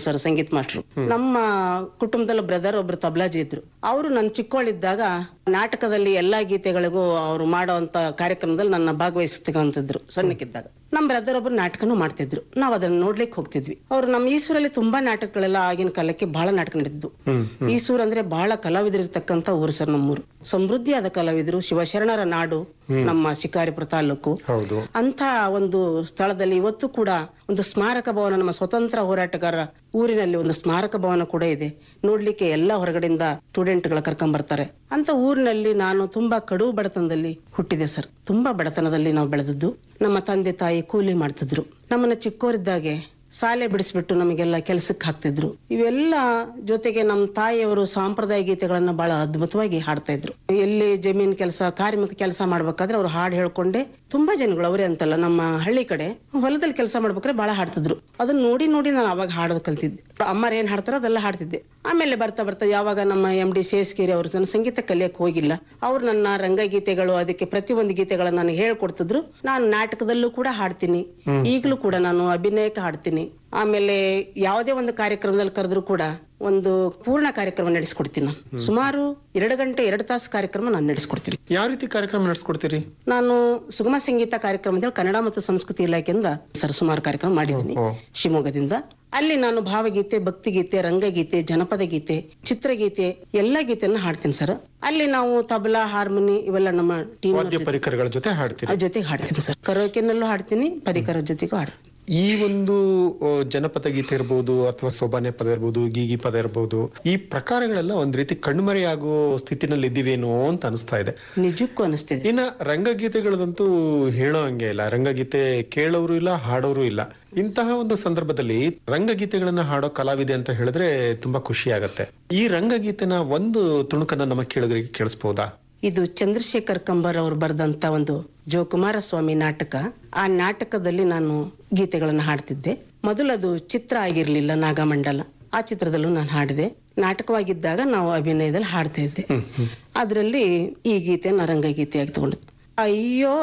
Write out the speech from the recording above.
Sir ಸಂಗೀತ master ನಮ್ಮ ಕುಟುಂಬದಲ್ಲಿ brother ಒಬ್ರು ತಬ್ಲಾಜಿ ಇದ್ರು ಅವರು ನನ್ನ ಚಿಕ್ಕವಳಿದ್ದಾಗ ನಾಟಕದಲ್ಲಿ ಎಲ್ಲಾ ಗೀತೆಗಳಿಗೂ ಅವರು ಮಾಡುವಂತ ಕಾರ್ಯಕ್ರಮದಲ್ಲಿ ನನ್ನ ಭಾಗವಹಿಸ್ತಿದ್ರು ಸಣ್ಣಕ್ಕಿದ್ದಾಗ ನಮ್ಮ ಬ್ರದರ್ ಒಬ್ರು ನಾಟಕನೂ ಮಾಡ್ತಿದ್ರು ನಾವ್ ಅದನ್ನ ನೋಡ್ಲಿಕ್ಕೆ ಹೋಗ್ತಿದ್ವಿ ಅವ್ರು ನಮ್ಮ ಈಸೂರಲ್ಲಿ ತುಂಬಾ ನಾಟಕಗಳೆಲ್ಲ ಆಗಿನ ಕಾಲಕ್ಕೆ ಬಹಳ ನಾಟಕ ನಡೆದಿದ್ದು ಈಸೂರ್ ಅಂದ್ರೆ ಬಹಳ ಕಲಾವಿದರು ಇರ್ತಕ್ಕಂತ ಊರು ಸರ್ ನಮ್ಮೂರು ಸಮೃದ್ಧಿಯಾದ ಕಲಾವಿದರು ಶಿವಶರಣರ ನಾಡು ನಮ್ಮ ಶಿಕಾರಿಪುರ ತಾಲೂಕು ಹೌದು ಅಂತ ಒಂದು ಸ್ಥಳದಲ್ಲಿ ಇವತ್ತು ಕೂಡ ಒಂದು ಸ್ಮಾರಕ ಭವನ ನಮ್ಮ ಸ್ವತಂತ್ರ ಹೋರಾಟಗಾರರ ಊರಿನಲ್ಲಿ ಒಂದು ಸ್ಮಾರಕ ಭವನ ಕೂಡ ಇದೆ ನೋಡ್ಲಿಕ್ಕೆ ಎಲ್ಲ ಹೊರಗಡೆಯಿಂದ ಸ್ಟೂಡೆಂಟ್ಗಳ ಕರ್ಕೊಂಡ್ ಬರ್ತಾರೆ ಅಂತ ಊರಿನಲ್ಲಿ ನಾನು ತುಂಬಾ ಕಡು ಬಡತನದಲ್ಲಿ ಹುಟ್ಟಿದೆ ಸರ್ ತುಂಬಾ ಬಡತನದಲ್ಲಿ ನಾವು ಬೆಳೆದದ್ದು ನಮ್ಮ ತಂದೆ ತಾಯಿ ಕೂಲಿ ಮಾಡ್ತಿದ್ರು ನಮ್ಮನ್ನ ಚಿಕ್ಕವರಿದ್ದಾಗೆ ಶಾಲೆ ಬಿಡಿಸ್ಬಿಟ್ಟು ನಮಗೆಲ್ಲ ಕೆಲಸಕ್ಕೆ ಹಾಕ್ತಿದ್ರು ಇವೆಲ್ಲ ಜೊತೆಗೆ ನಮ್ಮ ತಾಯಿಯವರು ಸಾಂಪ್ರದಾಯ ಗೀತೆಗಳನ್ನ ಬಹಳ ಅದ್ಭುತವಾಗಿ ಹಾಡ್ತಾ ಇದ್ರು ಎಲ್ಲಿ ಜಮೀನ್ ಕೆಲಸ ಕಾರ್ಮಿಕ ಕೆಲಸ ಮಾಡ್ಬೇಕಾದ್ರೆ ಅವ್ರು ಹಾಡು ಹೇಳ್ಕೊಂಡೆ ತುಂಬಾ ಜನಗಳು ಅವರೇ ಅಂತಲ್ಲ ನಮ್ಮ ಹಳ್ಳಿ ಕಡೆ ಹೊಲದಲ್ಲಿ ಕೆಲಸ ಮಾಡ್ಬೇಕಾದ್ರೆ ಬಹಳ ಹಾಡ್ತಿದ್ರು ಅದನ್ನ ನೋಡಿ ನೋಡಿ ನಾನು ಅವಾಗ ಹಾಡೋದು ಕಲ್ತಿದ್ದೆ ಅಮ್ಮರು ಏನ್ ಹಾಡ್ತಾರೋ ಅದೆಲ್ಲ ಹಾಡ್ತಿದ್ದೆ ಆಮೇಲೆ ಬರ್ತಾ ಬರ್ತಾ ಯಾವಾಗ ನಮ್ಮ ಎಂ ಡಿ ಶೇಸ್ಗಿರಿ ಅವರು ನನ್ನ ಸಂಗೀತ ಕಲಿಯಕ್ ಹೋಗಿಲ್ಲ ಅವ್ರು ನನ್ನ ರಂಗಗೀತೆಗಳು ಅದಕ್ಕೆ ಪ್ರತಿಯೊಂದು ಗೀತೆಗಳನ್ನ ನನಗೆ ಹೇಳ್ಕೊಡ್ತಿದ್ರು ನಾನು ನಾಟಕದಲ್ಲೂ ಕೂಡ ಹಾಡ್ತೀನಿ ಈಗಲೂ ಕೂಡ ನಾನು ಅಭಿನಯಕ್ಕೆ ಹಾಡ್ತೀನಿ ಆಮೇಲೆ ಯಾವುದೇ ಒಂದು ಕಾರ್ಯಕ್ರಮದಲ್ಲಿ ಕರೆದ್ರು ಕೂಡ ಒಂದು ಪೂರ್ಣ ಕಾರ್ಯಕ್ರಮ ನಡೆಸ್ಕೊಡ್ತೀನಿ ನಾನು ಸುಮಾರು ಎರಡು ಗಂಟೆ ಎರಡು ತಾಸು ಕಾರ್ಯಕ್ರಮ ನಾನು ನಡೆಸ್ಕೊಡ್ತೀನಿ ಯಾವ ರೀತಿ ಕಾರ್ಯಕ್ರಮ ನಡೆಸ್ಕೊಡ್ತೀರಿ ನಾನು ಸುಗಮ ಸಂಗೀತ ಕಾರ್ಯಕ್ರಮ ಅಂತ ಹೇಳಿ ಕನ್ನಡ ಮತ್ತು ಸಂಸ್ಕೃತಿ ಇಲಾಖೆಯಿಂದ ಸರ್ ಸುಮಾರು ಕಾರ್ಯಕ್ರಮ ಮಾಡಿದ್ದೀನಿ ಓ. ಶಿವಮೊಗ್ಗದಿಂದ ಅಲ್ಲಿ ನಾನು ಭಾವಗೀತೆ ಭಕ್ತಿಗೀತೆ ರಂಗಗೀತೆ ಜನಪದ ಗೀತೆ ಚಿತ್ರಗೀತೆ ಎಲ್ಲಾ ಗೀತೆಯನ್ನ ಹಾಡ್ತೀನಿ ಸರ್ ಅಲ್ಲಿ ನಾವು ತಬಲಾ ಹಾರ್ಮೋನಿ ಇವೆಲ್ಲ ನಮ್ಮ ಟೀಮ್ ವಾದ್ಯ ಪರಿಕರಗಳ ಜೊತೆ ಹಾಡ್ತೀರಿ ಜೊತೆಗೆ ಹಾಡ್ತೀನಿ ಸರ್ ಕರೋಕೆನಲ್ಲೂ ಹಾಡ್ತೀನಿ ಪರಿಕರ ಜೊತೆಗೂ ಹಾಡ್ತೀನಿ ಈ ಒಂದು ಆ, ಜನಪದ ಗೀತೆ ಇರ್ಬೋದು ಅಥವಾ ಸೋಬಾನೆ ಪದ ಇರ್ಬೋದು ಗೀಗಿ ಪದ ಇರ್ಬೋದು ಈ ಪ್ರಕಾರಗಳೆಲ್ಲ ಒಂದ್ ರೀತಿ ಕಣ್ಮರೆಯಾಗೋ ಸ್ಥಿತಿನಲ್ಲಿ ಇದ್ದೀವೇನೋ ಅಂತ ಅನಿಸ್ತಾ ಇದೆ ನಿಜಕ್ಕೂ ಅನಿಸ್ತಿದೆ ಇನ್ನ ರಂಗಗೀತೆಗಳದಂತೂ ಹೇಳೋ ಹಂಗೆ ಇಲ್ಲ ರಂಗಗೀತೆ ಕೇಳೋರು ಇಲ್ಲ ಹಾಡೋರು ಇಲ್ಲ ಇಂತಹ ಒಂದು ಸಂದರ್ಭದಲ್ಲಿ ರಂಗಗೀತೆಗಳನ್ನ ಹಾಡೋ ಕಲಾವಿದೆ ಅಂತ ಹೇಳಿದ್ರೆ ತುಂಬಾ ಖುಷಿ ಆಗತ್ತೆ ಈ ರಂಗಗೀತೆನ ಒಂದು ತುಣುಕನ್ನ ನಮ್ಮ ಕೇಳಿದ್ರಿಗೆ ಕೇಳಿಸ್ಬೋದಾ ಇದು ಚಂದ್ರಶೇಖರ್ ಕಂಬರ್ ಅವರು ಬರೆದಂತ ಒಂದು ಜೋಕುಮಾರ ಸ್ವಾಮಿ ನಾಟಕ ಆ ನಾಟಕದಲ್ಲಿ ನಾನು ಗೀತೆಗಳನ್ನ ಹಾಡ್ತಿದ್ದೆ ಮೊದಲದು ಚಿತ್ರ ಆಗಿರ್ಲಿಲ್ಲ ನಾಗಮಂಡಲ ಆ ಚಿತ್ರದಲ್ಲೂ ನಾನು ಹಾಡಿದೆ ನಾಟಕವಾಗಿದ್ದಾಗ ನಾವು ಅಭಿನಯದಲ್ಲಿ ಹಾಡ್ತಾ ಇದ್ದೆ ಅದರಲ್ಲಿ ಈ ಗೀತೆ ರಂಗಗೀತೆಯಾಗಿ ತಗೊಂಡು ಅಯ್ಯೋ